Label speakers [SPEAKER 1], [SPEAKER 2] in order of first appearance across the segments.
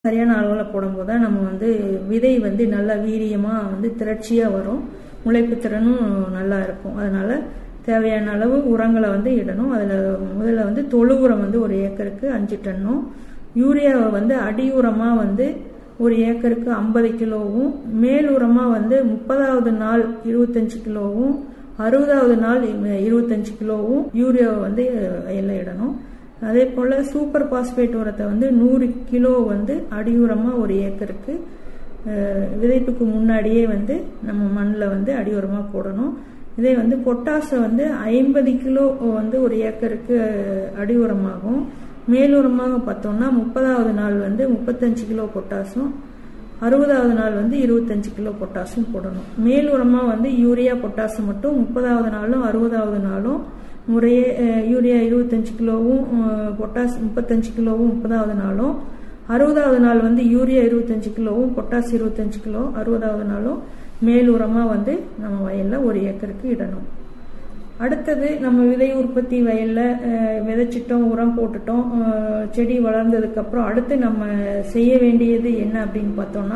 [SPEAKER 1] சரியான அளவில் போடும்போது தான் நம்ம வந்து விதை வந்து நல்லா வீரியமாக வந்து திரட்சியாக வரும் முளைப்பு திறனும் நல்லா இருக்கும் அதனால தேவையான அளவு உரங்களை வந்து இடணும் அதில் முதல்ல வந்து தொழு உரம் வந்து ஒரு ஏக்கருக்கு அஞ்சு டன்னும் யூரியாவை வந்து அடி உரமாக வந்து ஒரு ஏக்கருக்கு ஐம்பது கிலோவும் மேல் உரமாக வந்து முப்பதாவது நாள் இருபத்தஞ்சு கிலோவும் அறுபதாவது நாள் இருபத்தஞ்சு கிலோவும் யூரியாவை வந்து வயலில் இடணும் அதே போல் சூப்பர் பாஸ்பேட் உரத்தை வந்து நூறு கிலோ வந்து அடி உரமாக ஒரு ஏக்கருக்கு விதைப்புக்கு முன்னாடியே வந்து நம்ம மண்ணில் வந்து அடி உரமாக போடணும் இதே வந்து பொட்டாசை வந்து ஐம்பது கிலோ வந்து ஒரு ஏக்கருக்கு அடி உரமாகும் மேலுரமாக பார்த்தோம்னா முப்பதாவது நாள் வந்து முப்பத்தஞ்சு கிலோ பொட்டாசும் அறுபதாவது நாள் வந்து இருபத்தஞ்சு கிலோ பொட்டாசும் போடணும் மேல் உரமாக வந்து யூரியா பொட்டாசு மட்டும் முப்பதாவது நாளும் அறுபதாவது நாளும் முறையே யூரியா இருபத்தஞ்சு கிலோவும் பொட்டாஸ் முப்பத்தஞ்சு கிலோவும் முப்பதாவது நாளும் அறுபதாவது நாள் வந்து யூரியா இருபத்தஞ்சு கிலோவும் பொட்டாஸ் இருபத்தஞ்சு கிலோ அறுபதாவது நாளும் மேல் உரமாக வந்து நம்ம வயலில் ஒரு ஏக்கருக்கு இடணும் அடுத்தது நம்ம விதை உற்பத்தி வயலில் விதைச்சிட்டோம் உரம் போட்டுட்டோம் செடி வளர்ந்ததுக்கப்புறம் அடுத்து நம்ம செய்ய வேண்டியது என்ன அப்படின்னு பார்த்தோம்னா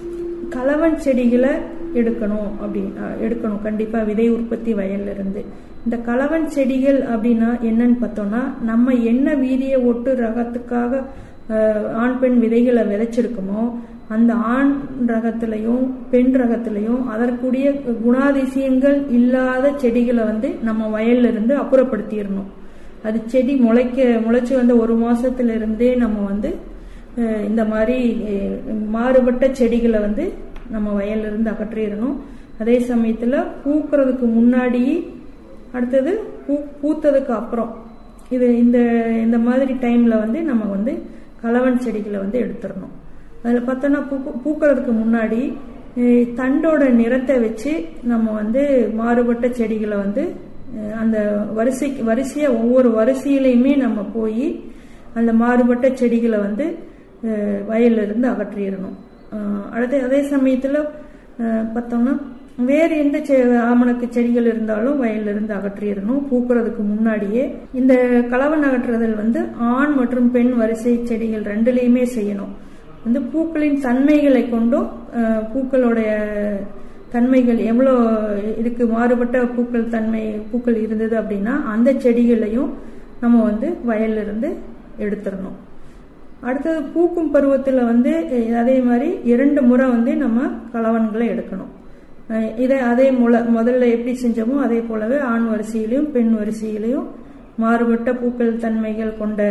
[SPEAKER 1] கலவன் செடிகளை எடுக்கணும் அப்படி எடுக்கணும் கண்டிப்பாக விதை உற்பத்தி வயல்ல இருந்து இந்த கலவன் செடிகள் அப்படின்னா என்னன்னு பார்த்தோம்னா நம்ம என்ன வீரிய ஒட்டு ரகத்துக்காக ஆண் பெண் விதைகளை விதைச்சிருக்கோமோ அந்த ஆண் ரகத்திலையும் பெண் ரகத்திலையும் அதற்குரிய குணாதிசயங்கள் இல்லாத செடிகளை வந்து நம்ம வயல்ல இருந்து அப்புறப்படுத்திடணும் அது செடி முளைக்க முளைச்சி வந்த ஒரு மாசத்துல இருந்தே நம்ம வந்து இந்த மாதிரி மாறுபட்ட செடிகளை வந்து நம்ம வயல்ல இருந்து அகற்றிடணும் அதே சமயத்துல பூக்கிறதுக்கு முன்னாடி அடுத்தது பூ பூத்ததுக்கு அப்புறம் இது இந்த இந்த மாதிரி டைம்ல வந்து நம்ம வந்து கலவன் செடிகளை வந்து எடுத்துடணும் அதில் பார்த்தோன்னா பூ பூக்கிறதுக்கு முன்னாடி தண்டோட நிறத்தை வச்சு நம்ம வந்து மாறுபட்ட செடிகளை வந்து அந்த வரிசை வரிசையாக ஒவ்வொரு வரிசையிலையுமே நம்ம போய் அந்த மாறுபட்ட செடிகளை வந்து வயல்ல இருந்து அகற்றிடணும் அடுத்து அதே சமயத்தில் பார்த்தோம்னா வேறு எந்த ஆமணக்கு செடிகள் இருந்தாலும் வயல்ல இருந்து அகற்றிடணும் பூக்கிறதுக்கு முன்னாடியே இந்த கலவன் அகற்றுதல் வந்து ஆண் மற்றும் பெண் வரிசை செடிகள் ரெண்டுலேயுமே செய்யணும் வந்து பூக்களின் தன்மைகளை கொண்டும் பூக்களுடைய தன்மைகள் எவ்வளோ இதுக்கு மாறுபட்ட பூக்கள் தன்மை பூக்கள் இருந்தது அப்படின்னா அந்த செடிகளையும் நம்ம வந்து வயல்ல இருந்து எடுத்துடணும் அடுத்தது பூக்கும் பருவத்தில் வந்து அதே மாதிரி இரண்டு முறை வந்து நம்ம கலவன்களை எடுக்கணும் இதை அதே முல முதல்ல எப்படி செஞ்சோமோ அதே போலவே ஆண் வரிசையிலையும் பெண் வரிசையிலையும் மாறுபட்ட பூக்கள் தன்மைகள் கொண்ட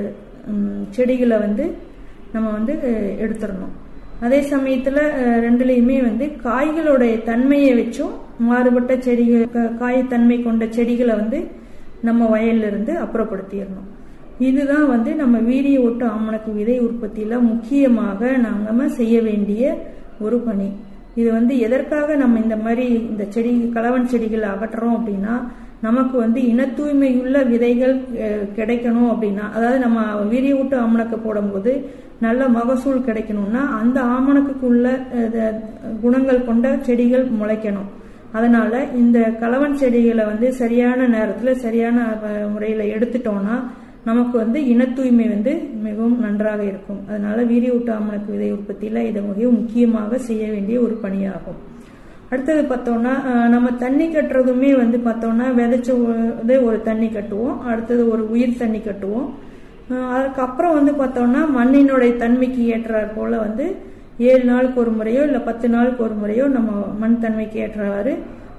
[SPEAKER 1] செடிகளை வந்து நம்ம வந்து எடுத்துடணும் அதே சமயத்தில் ரெண்டுலேயுமே வந்து காய்களுடைய தன்மையை வச்சும் மாறுபட்ட செடிகள் காயத்தன்மை கொண்ட செடிகளை வந்து நம்ம வயல்ல இருந்து அப்புறப்படுத்திடணும் இதுதான் வந்து நம்ம வீரிய ஒட்டு ஆமணக்கு விதை உற்பத்தியில் முக்கியமாக நாங்கள் செய்ய வேண்டிய ஒரு பணி இது வந்து எதற்காக நம்ம இந்த மாதிரி இந்த செடி கலவன் செடிகளை அகற்றுறோம் அப்படின்னா நமக்கு வந்து இன தூய்மையுள்ள விதைகள் கிடைக்கணும் அப்படின்னா அதாவது நம்ம வீரிய விட்டு ஆமணக்கு போடும்போது நல்ல மகசூல் கிடைக்கணும்னா அந்த ஆமணக்குள்ள குணங்கள் கொண்ட செடிகள் முளைக்கணும் அதனால இந்த கலவன் செடிகளை வந்து சரியான நேரத்தில் சரியான முறையில் எடுத்துட்டோம்னா நமக்கு வந்து இன தூய்மை வந்து மிகவும் நன்றாக இருக்கும் அதனால வீரிய ஊட்ட ஆமணக்கு விதை உற்பத்தியில் இது மிகவும் முக்கியமாக செய்ய வேண்டிய ஒரு பணியாகும் அடுத்தது பார்த்தோம்னா நம்ம தண்ணி கட்டுறதுமே வந்து பார்த்தோம்னா விதைச்ச ஒரு தண்ணி கட்டுவோம் அடுத்தது ஒரு உயிர் தண்ணி கட்டுவோம் அதுக்கப்புறம் வந்து பார்த்தோம்னா மண்ணினுடைய தன்மைக்கு ஏற்றாற் போல வந்து ஏழு நாளுக்கு ஒரு முறையோ இல்லை பத்து நாளுக்கு ஒரு முறையோ நம்ம மண் தன்மைக்கு ஏற்றவாறு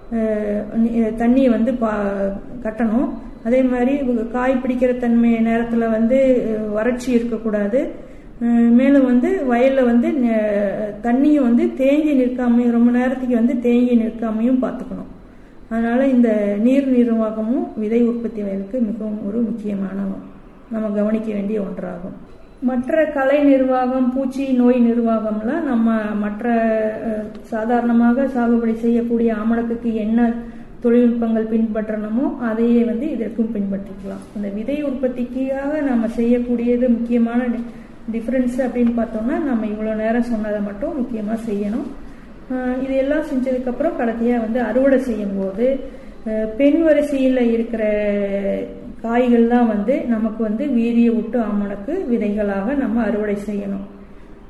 [SPEAKER 1] தண்ணியை வந்து பா கட்டணும் அதே மாதிரி காய் பிடிக்கிற தன்மை நேரத்தில் வந்து வறட்சி இருக்கக்கூடாது மேலும் வந்து வயலில் வந்து தண்ணியும் வந்து தேங்கி நிற்காமையும் ரொம்ப நேரத்துக்கு வந்து தேங்கி நிற்காமையும் பார்த்துக்கணும் அதனால இந்த நீர் நிர்வாகமும் விதை உற்பத்தி வயலுக்கு மிகவும் ஒரு முக்கியமான நம்ம கவனிக்க வேண்டிய ஒன்றாகும் மற்ற கலை நிர்வாகம் பூச்சி நோய் நிர்வாகம்லாம் நம்ம மற்ற சாதாரணமாக சாகுபடி செய்யக்கூடிய ஆமணக்குக்கு என்ன தொழில்நுட்பங்கள் பின்பற்றணுமோ அதையே வந்து இதற்கும் பின்பற்றிக்கலாம் இந்த விதை உற்பத்திக்காக நம்ம செய்யக்கூடியது முக்கியமான டிஃப்ரென்ஸ் அப்படின்னு பார்த்தோம்னா நம்ம இவ்வளோ நேரம் சொன்னதை மட்டும் முக்கியமாக செய்யணும் இது எல்லாம் செஞ்சதுக்கப்புறம் கடைசியாக வந்து அறுவடை செய்யும் போது பெண் வரிசையில் இருக்கிற காய்கள் தான் வந்து நமக்கு வந்து வீரிய விட்டு ஆமணக்கு விதைகளாக நம்ம அறுவடை செய்யணும்